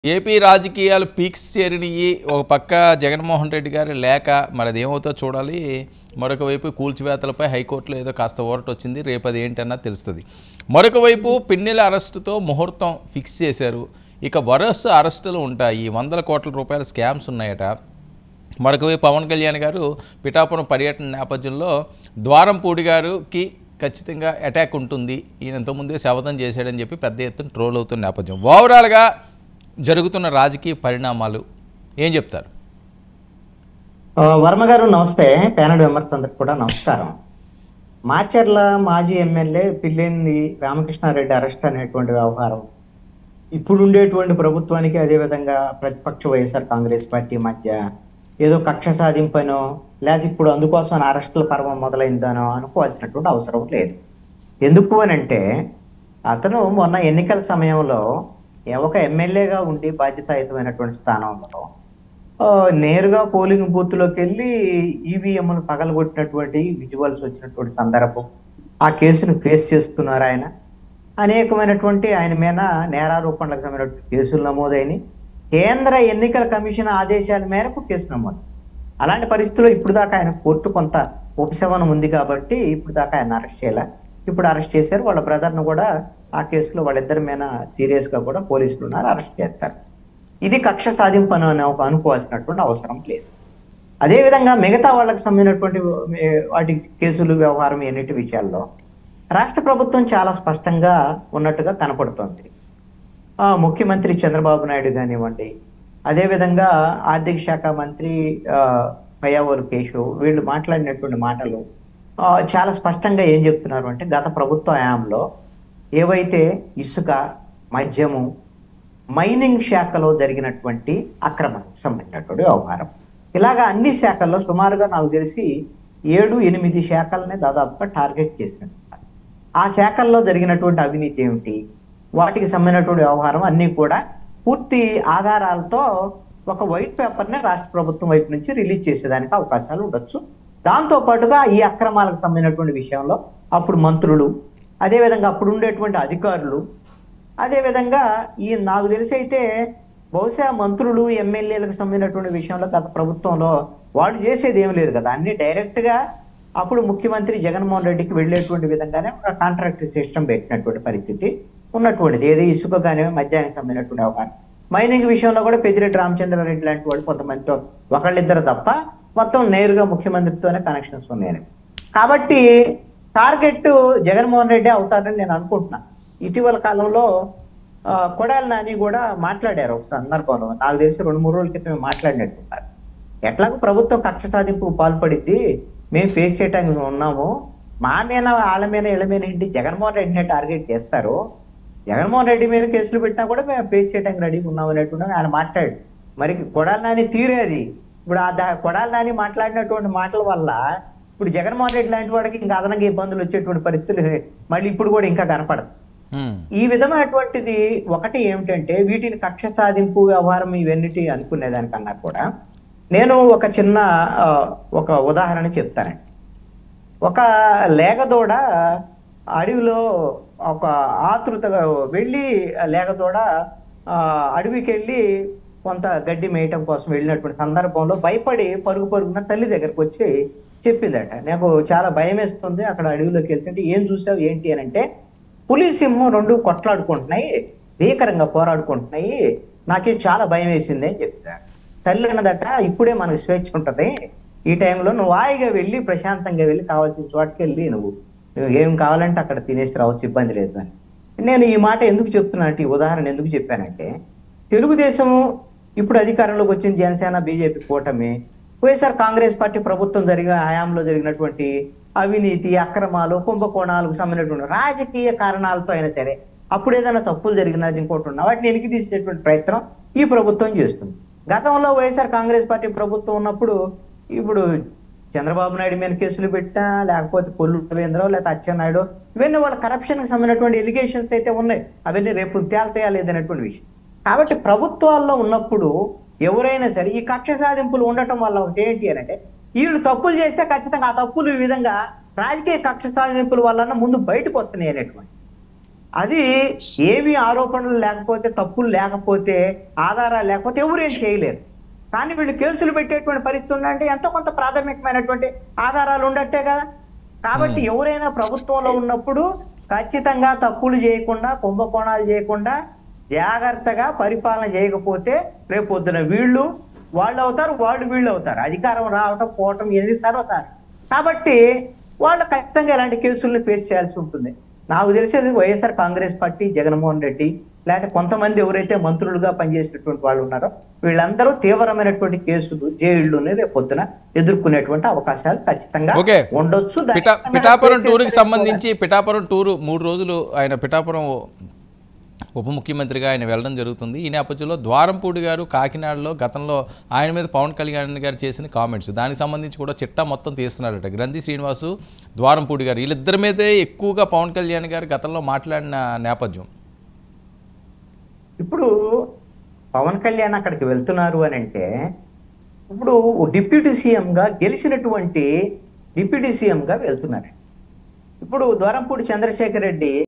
AP రాజకీయాలు peaks చేరినవి ఒక పక్క జగన్మోహన్ రెడ్డి గారి లేక మరి అది ఏమవుతుందో చూడాలి మరొక వైపు కూల్చివేతలపై హైకోర్టులో ఏదో కాస్త ఓరట వచ్చింది రేపు అది ఏంటన్నా తెలుస్తుంది మరొక వైపు పిన్నెల అరెస్టుతో ముహూర్తం ఫిక్స్ చేశారు ఇక వరుస అరెస్టులు ఉంటాయి వందల కోట్ల రూపాయల స్కామ్స్ ఉన్నాయట మరొక వైపు పవన్ కళ్యాణ్ గారు పిఠాపురం పర్యటన నేపథ్యంలో ద్వారంపూడి గారికి ఖచ్చితంగా అటాక్ ఉంటుంది ఈయన ఇంతకుముందే శపథం చేశాడని చెప్పి పెద్ద ఎత్తున ట్రోల్ అవుతున్న నేపథ్యం ఓవరాల్గా జరుగుతున్న రాజకీయ పరిణామాలు ఏం చెప్తారు ఆ, వర్మ గారు నమస్తే ప్యానల్ మెంబర్స్ అందరికి కూడా నమస్కారం మాచర్ల మాజీ ఎమ్మెల్యే పిల్లేంది రామకృష్ణారెడ్డి అరెస్ట్ అనేటువంటి వ్యవహారం ఇప్పుడు ఉండేటువంటి ప్రభుత్వానికి అదేవిధంగా ప్రతిపక్ష వైఎస్ఆర్ కాంగ్రెస్ పార్టీ మధ్య ఏదో కక్ష సాధింపనో లేదా ఇప్పుడు అందుకోసం అరెస్టుల పర్వం మొదలైందనో అనుకోవాల్సినటువంటి అవసరం లేదు ఎందుకు అని అంటే అతను మొన్న ఎన్నికల సమయంలో ఒక ఎమ్మెల్యేగా ఉండి బాధ్యతాయుతమైనటువంటి స్థానంలో ఆ, నేరుగా పోలింగ్ బూత్ లోకి వెళ్ళి ఈవీఎంను పగలగొట్టినటువంటి విజువల్స్ వచ్చినటువంటి సందర్భం ఆ కేసును ఫేస్ చేస్తున్నారు ఆయన అనేకమైనటువంటి ఆయన మీద నేరారోపణలకు సంబంధించిన కేసులు నమోదైనవి కేంద్ర ఎన్నికల కమిషన్ ఆదేశాల మేరకు కేసు నమోదు అలాంటి పరిస్థితుల్లో ఇప్పుడు దాకా ఆయన కోర్టు కొంత ఉపశమనం ఉంది కాబట్టి ఇప్పుడు దాకా ఆయన అరెస్ట్ చేయాల ఇప్పుడు అరెస్ట్ చేశారు వాళ్ళ బ్రదర్ను కూడా ఆ కేసులో వాళ్ళిద్దరి మీద సీరియస్ గా కూడా పోలీసులు ఉన్నారు అరెస్ట్ చేస్తారు ఇది కక్ష సాధింపు అని ఒక అనుకోవాల్సినటువంటి అవసరం లేదు అదేవిధంగా మిగతా వాళ్ళకి సంబంధించినటువంటి ఏ, వాటి కేసులు వ్యవహారం ఎన్నిటి విషయాల్లో రాష్ట్ర ప్రభుత్వం చాలా స్పష్టంగా ఉన్నట్టుగా కనపడుతోంది ఆ, ముఖ్యమంత్రి చంద్రబాబు నాయుడు కానివ్వండి అదేవిధంగా ఆర్థిక శాఖ మంత్రి ఆ, పయ్యావోలు కేశవ్ వీళ్ళు మాట్లాడినటువంటి మాటలు ఆ, చాలా స్పష్టంగా ఏం చెప్తున్నారు అంటే గత ప్రభుత్వ హయాంలో ఏవైతే ఇసుక మద్యము మైనింగ్ శాఖలో జరిగినటువంటి అక్రమానికి సంబంధించినటువంటి వ్యవహారం ఇలాగా అన్ని శాఖల్లో సుమారుగా నాకు తెలిసి ఏడు ఎనిమిది శాఖలనే దాదాపుగా టార్గెట్ చేసినట్టు ఆ శాఖల్లో జరిగినటువంటి అవినీతి ఏమిటి వాటికి సంబంధించినటువంటి వ్యవహారం అన్నీ కూడా పూర్తి ఆధారాలతో ఒక వైట్ పేపర్ని రాష్ట్ర ప్రభుత్వం వైపు నుంచి రిలీజ్ చేసేదానికి అవకాశాలు ఉండొచ్చు దాంతో పాటుగా ఈ అక్రమాలకు సంబంధించినటువంటి విషయంలో అప్పుడు మంత్రులు అదేవిధంగా అప్పుడు ఉండేటువంటి అధికారులు అదేవిధంగా ఈ నాకు తెలిసి అయితే బహుశా మంత్రులు ఎమ్మెల్యేలకు సంబంధించినటువంటి విషయంలో గత ప్రభుత్వంలో వాళ్ళు చేసేది ఏం లేదు కదా అన్ని డైరెక్ట్ గా అప్పుడు ముఖ్యమంత్రి జగన్మోహన్ రెడ్డికి వెళ్ళేటువంటి విధంగానే ఒక కాంట్రాక్ట్ సిస్టమ్ పెట్టినటువంటి పరిస్థితి ఉన్నటువంటిది ఏది ఇసుక కానీ మద్యానికి సంబంధించినటువంటి వ్యవహారం మైనింగ్ విషయంలో కూడా పెద్దిరెడ్డి రామచంద్రారెడ్డి లాంటి వాళ్ళు కొంతమందితో ఒకళ్ళిద్దరు తప్ప మొత్తం నేరుగా ముఖ్యమంత్రితోనే కనెక్షన్స్ ఉన్నాయని కాబట్టి టార్గెట్ జగన్మోహన్ రెడ్డి అవుతారని నేను అనుకుంటున్నా ఇటీవల కాలంలో ఆ, కొడాలి నాని కూడా మాట్లాడారు ఒక సందర్భంలో నాకు తెలిసి రెండు మూడు రోజుల క్రితం మాట్లాడినట్టున్నారు ఎట్లాగో ప్రభుత్వం కక్ష సాధింపు పాల్పడిద్ది మేము ఫేస్ చేయడానికి ఉన్నాము మా మీద వాళ్ళ మీద ఇళ్ళ మీద ఏంటి జగన్మోహన్ రెడ్డిని టార్గెట్ చేస్తారు జగన్మోహన్ రెడ్డి మీద కేసులు పెట్టినా కూడా మేము ఫేస్ చేయడానికి రెడీగా ఉన్నాం అనేటువంటి ఆయన మాట్లాడు మరి కొడాలి నాని తీరేది ఇప్పుడు ఆ దా- కొడాలి నాని మాట్లాడినటువంటి మాటల వల్ల ఇప్పుడు జగన్మోహన్ రెడ్డి లాంటి వాడికి ఇంకా అదనంగా ఇబ్బందులు వచ్చేటువంటి పరిస్థితులు మళ్ళీ ఇప్పుడు కూడా ఇంకా కనపడదు హ్మ్. ఈ విధమైనటువంటిది ఒకటి ఏమిటంటే వీటిని కక్ష సాధింపు వ్యవహారం ఇవన్నిటి అనుకునేదానికన్నా కూడా నేను ఒక చిన్న ఆ, ఒక ఉదాహరణ చెప్తానండి ఒక లేగదోడ అడవిలో ఒక ఆతృతగా వెళ్ళి ఆ లేగదోడ ఆ, అడవికి వెళ్ళి కొంత గడ్డి మేయటం కోసం వెళ్ళినటువంటి సందర్భంలో భయపడి పరుగు పరుగున తల్లి దగ్గరకు వచ్చి చెప్పిందట నాకు చాలా భయం వేస్తుంది అక్కడ అడవిలోకి వెళ్తుంటే ఏం చూసావు ఏంటి అని అంటే పులి సింహం రెండు కొట్లాడుకుంటున్నాయి భీకరంగా పోరాడుకుంటున్నాయి నాకేం చాలా భయం వేసింది అని చెప్తాడు తల్లి అన్నదట ఇప్పుడే మనకు స్వేచ్ఛ ఉంటది ఈ టైంలో నువ్వు హాయిగా వెళ్ళి ప్రశాంతంగా వెళ్ళి కావాల్సిన చోటుకి వెళ్ళి నువ్వు నువ్వు ఏం కావాలంటే అక్కడ తినేసి రావచ్చు ఇబ్బంది లేదు అని నేను ఈ మాట ఎందుకు చెప్తున్నానంటే ఈ ఉదాహరణ ఎందుకు చెప్పానంటే తెలుగుదేశము ఇప్పుడు అధికారంలోకి వచ్చిన జనసేన బీజేపీ కూటమి వైఎస్ఆర్ కాంగ్రెస్ పార్టీ ప్రభుత్వం జరిగిన హయాంలో జరిగినటువంటి అవినీతి అక్రమాలు కుంభకోణాలకు సంబంధించినటువంటి రాజకీయ కారణాలతో అయినా సరే అప్పుడు ఏదైనా తప్పులు జరిగినది ఇంకోటి ఉన్నా వాటిని వెనక్కి తీసేటువంటి ప్రయత్నం ఈ ప్రభుత్వం చేస్తుంది గతంలో వైఎస్ఆర్ కాంగ్రెస్ పార్టీ ప్రభుత్వం ఉన్నప్పుడు ఇప్పుడు చంద్రబాబు నాయుడు మీద కేసులు పెట్టా లేకపోతే కొల్లు రవీంద్ర లేకపోతే అచ్చెన్నాయుడు ఇవన్నీ వాళ్ళ కరప్షన్ కి సంబంధించినటువంటి ఎలిగేషన్స్ అయితే ఉన్నాయి అవన్నీ రేపు తేల్తాయా లేదనేటువంటి విషయం కాబట్టి ప్రభుత్వాల్లో ఉన్నప్పుడు ఎవరైనా సరే ఈ కక్ష సాధింపులు ఉండటం వల్ల ఒకటి ఏంటి అని అంటే వీళ్ళు తప్పులు చేస్తే ఖచ్చితంగా ఆ తప్పులు ఈ విధంగా రాజకీయ కక్ష సాధింపుల వలన ముందు బయటకు వస్తున్నాయి అనేటువంటి అది ఏవి ఆరోపణలు లేకపోతే తప్పులు లేకపోతే ఆధారాలు లేకపోతే ఎవరు ఏం చేయలేరు కానీ వీళ్ళు కేసులు పెట్టేటువంటి పరిస్థితి ఉందంటే ఎంతో కొంత ప్రాథమికమైనటువంటి ఆధారాలు ఉండట్టే కదా కాబట్టి ఎవరైనా ప్రభుత్వంలో ఉన్నప్పుడు ఖచ్చితంగా తప్పులు చేయకుండా కుంభకోణాలు చేయకుండా జాగ్రత్తగా పరిపాలన చేయకపోతే రేపు పొద్దున వీళ్ళు వాళ్ళు అవుతారు వాళ్ళు వీళ్ళు అవుతారు అధికారం రావటం పోవటం ఎన్ని తర్వాత కాబట్టి వాళ్ళు ఖచ్చితంగా ఇలాంటి కేసుల్ని ఫేస్ చేయాల్సి ఉంటుంది నాకు తెలిసేది వైఎస్ఆర్ కాంగ్రెస్ పార్టీ జగన్మోహన్ రెడ్డి లేకపోతే కొంతమంది ఎవరైతే మంత్రులుగా పనిచేసినటువంటి వాళ్ళు ఉన్నారో వీళ్ళందరూ తీవ్రమైనటువంటి కేసులు జైళ్ళుని రేపు పొద్దున ఎదుర్కొనేటువంటి అవకాశాలు ఖచ్చితంగా ఓకే. ఉండొచ్చు దాన్ని పిఠా ఖచ్చితంగా పిఠాపురం face టూర్కి చేసేది సంబంధించి పిఠాపురం టూరు మూడు రోజులు ఆయన పిఠాపురం ఉప ముఖ్యమంత్రిగా ఆయన వెళ్ళడం జరుగుతుంది ఈ నేపథ్యంలో ద్వారంపూడి గారు కాకినాడలో గతంలో ఆయన మీద పవన్ కళ్యాణ్ గారు చేసిన కామెంట్స్ దానికి సంబంధించి కూడా చిట్టా మొత్తం తీస్తున్నారట గ్రంథి శ్రీనివాసు ద్వారంపూడి గారు వీళ్ళిద్దరి మీదే ఎక్కువగా పవన్ కళ్యాణ్ గారు గతంలో మాట్లాడిన నేపథ్యం ఇప్పుడు పవన్ కళ్యాణ్ అక్కడికి వెళ్తున్నారు అని అంటే ఇప్పుడు డిప్యూటీ సీఎంగా గెలిచినటువంటి డిప్యూటీ సీఎంగా వెళ్తున్నారు ఇప్పుడు ద్వారంపూడి చంద్రశేఖర్ రెడ్డి